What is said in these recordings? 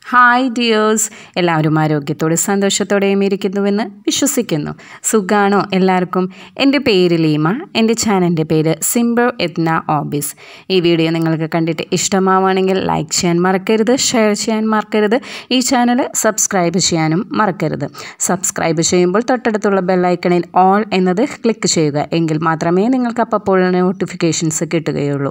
hi dears എല്ലാവരും ആരോഗ്യത്തോടെ സന്തോഷത്തോടെയും ഇരിക്കുന്നുവെന്ന് വിശ്വസിക്കുന്നു സുഖാണോ എല്ലാവർക്കും എൻ്റെ പേര് ലീമ എൻ്റെ ചാനലിൻ്റെ പേര് സിംബർ എത്ന ഓബീസ് ഈ വീഡിയോ നിങ്ങൾക്ക് കണ്ടിട്ട് ഇഷ്ടമാവുകയാണെങ്കിൽ ലൈക്ക് ചെയ്യാൻ മറക്കരുത് ഷെയർ ചെയ്യാൻ മറക്കരുത് ഈ ചാനൽ സബ്സ്ക്രൈബ് ചെയ്യാനും മറക്കരുത് സബ്സ്ക്രൈബ് ചെയ്യുമ്പോൾ തൊട്ടടുത്തുള്ള ബെല്ലൈക്കണിൽ ഓൾ എന്നത് ക്ലിക്ക് ചെയ്യുക എങ്കിൽ മാത്രമേ നിങ്ങൾക്ക് അപ്പോൾ നോട്ടിഫിക്കേഷൻസ് കിട്ടുകയുള്ളൂ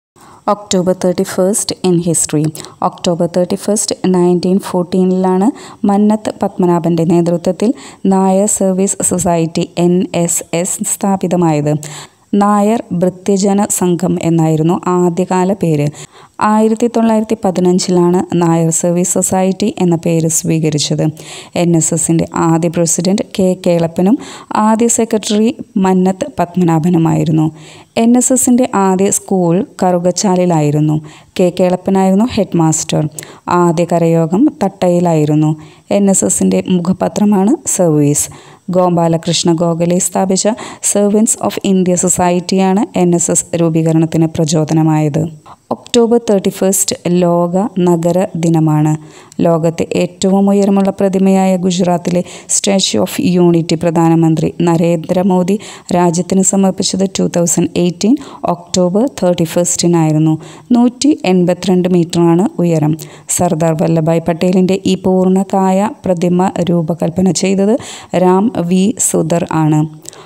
October thirty first in history October thirty first nineteen ഫോർട്ടീനിലാണ് മന്നത്ത് പത്മനാഭൻ്റെ നേതൃത്വത്തിൽ Nair Service Society N S S സ്ഥാപിതമായത് നായർ ഭൃത്യജന സംഘം എന്നായിരുന്നു ആദ്യകാല പേര് ആയിരത്തി തൊള്ളായിരത്തി പതിനഞ്ചിലാണ് നായർ സർവീസ് സൊസൈറ്റി എന്ന പേര് സ്വീകരിച്ചത് എൻ എസ് എസിൻ്റെ ആദ്യ പ്രസിഡന്റ് കെ കേളപ്പനും ആദ്യ സെക്രട്ടറി മന്നത്ത് പത്മനാഭനുമായിരുന്നു എൻ എസ് എസിൻ്റെ ആദ്യ സ്കൂൾ കറുകച്ചാലിലായിരുന്നു കെ കേളപ്പനായിരുന്നു ഹെഡ് മാസ്റ്റർ ആദ്യ കരയോഗം തട്ടയിലായിരുന്നു എൻ എസ് എസിൻ്റെ മുഖപത്രമാണ് സർവീസ് ഗോപാലകൃഷ്ണ ഗോഖലെ സ്ഥാപിച്ച സെർവൻസ് ഓഫ് ഇന്ത്യ സൊസൈറ്റിയാണ് എൻ എസ് എസ് രൂപീകരണത്തിന് പ്രചോദനമായത് ഒക്ടോബർ തേർട്ടി ഫസ്റ്റ് ലോക നഗര ദിനമാണ് ലോകത്തെ ഏറ്റവും ഉയരമുള്ള പ്രതിമയായ ഗുജറാത്തിലെ സ്റ്റാച്യു ഓഫ് യൂണിറ്റി പ്രധാനമന്ത്രി നരേന്ദ്രമോദി രാജ്യത്തിന് സമർപ്പിച്ചത് two thousand eighteen October thirty ഫസ്റ്റിനായിരുന്നു നൂറ്റി എൺപത്തിരണ്ട് മീറ്ററാണ് ഉയരം സർദാർ വല്ലഭായ് പട്ടേലിൻ്റെ ഈ പൂർണ്ണകായ പ്രതിമ രൂപകൽപ്പന ചെയ്തത് രാം വി സുധർ ആണ്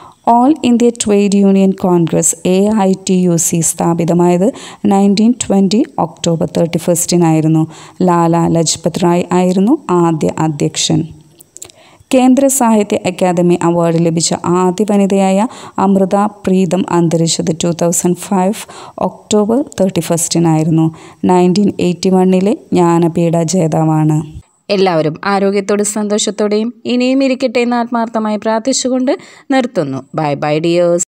All India Trade Union Congress A I T U C സ്ഥാപിതമായത് നയൻറ്റീൻ ട്വൻറ്റി ഒക്ടോബർ തേർട്ടി ഫസ്റ്റിനായിരുന്നു ലാല ലജ്പത് റായ് ആയിരുന്നു ആദ്യ അധ്യക്ഷൻ കേന്ദ്ര സാഹിത്യ അക്കാദമി അവാർഡ് ലഭിച്ച ആദ്യ വനിതയായ അമൃത പ്രീതം അന്തരിച്ചത് two thousand five October thirty ഫസ്റ്റിനായിരുന്നു നയൻറ്റീൻ എയ്റ്റി വണ്ണിലെ ജ്ഞാനപീഠ ജേതാവാണ് എല്ലാവരും ആരോഗ്യത്തോടെ സന്തോഷത്തോടെയും ഇനിയും ഇരിക്കട്ടെ എന്ന് ആത്മാർത്ഥമായി പ്രാർത്ഥിച്ചുകൊണ്ട് നിർത്തുന്നു ബൈ ബൈ ഡിയേഴ്സ്